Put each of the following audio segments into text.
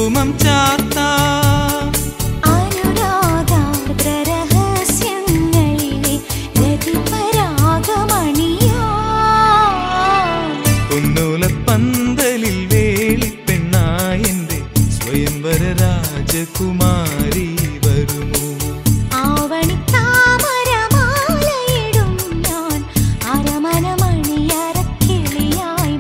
കുങ്കുമം ചാത്താ അനുരാഗാർദ്രരഹസ്യങ്ങളിലെ രതിപരാഗമണിയാ പൊന്നൂലപ്പന്തലിൽ വേളിപ്പെണ്ണായെന്റെ സ്വയംവര രാജകുമാരി വരുമോ ആവണിത്താമരമാലയിടും ഞാൻ അരമനമണിയറക്കിളിയായി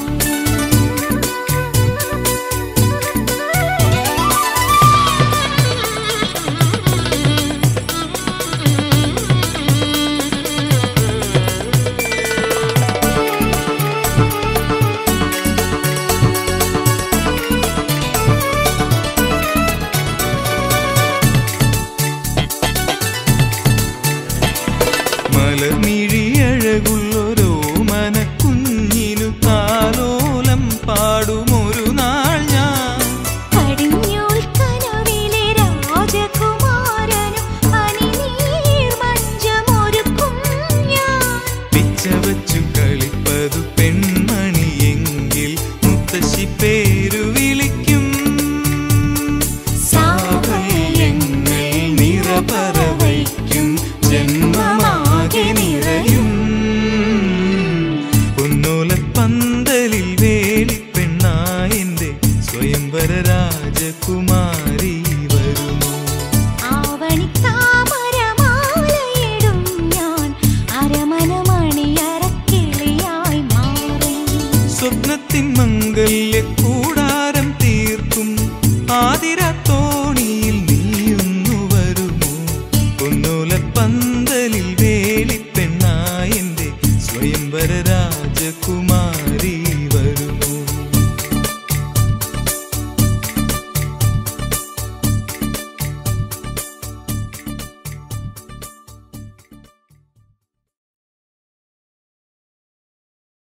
മലർമിഴിയഴകുള്ളൊരോ മനക്കുഞ്ഞിനു താലോലം പാടുമൊരു നാൾ ഞാൻ കടിഞ്ഞൂൽ കനവിലെ രാജകുമാരനും പനിനീർ മഞ്ചമൊരുക്കും ഞാൻ പിച്ചവച്ചു കളിപ്പതു പെൺമണിയെങ്കിൽ മുത്തശ്ശി പേരു വിളിക്കും സാഫല്യങ്ങൾ നിറപറവയ്ക്കും ജന്മമാകെ നിറയും പൊന്നോലപ്പന്തലിൽ വേളിപ്പെണ്ണായെന്റെ സ്വയംവര രാജകുമാരി വരുമോ ആവണിത്താമരമാലയിടും ഞാൻ അരമനമണിയറക്കിളിയായി മാറി സ്വപ്നത്തിൻ മംഗല്യ കൂടാരം തീർക്കും ആതിരത്തോണിയായി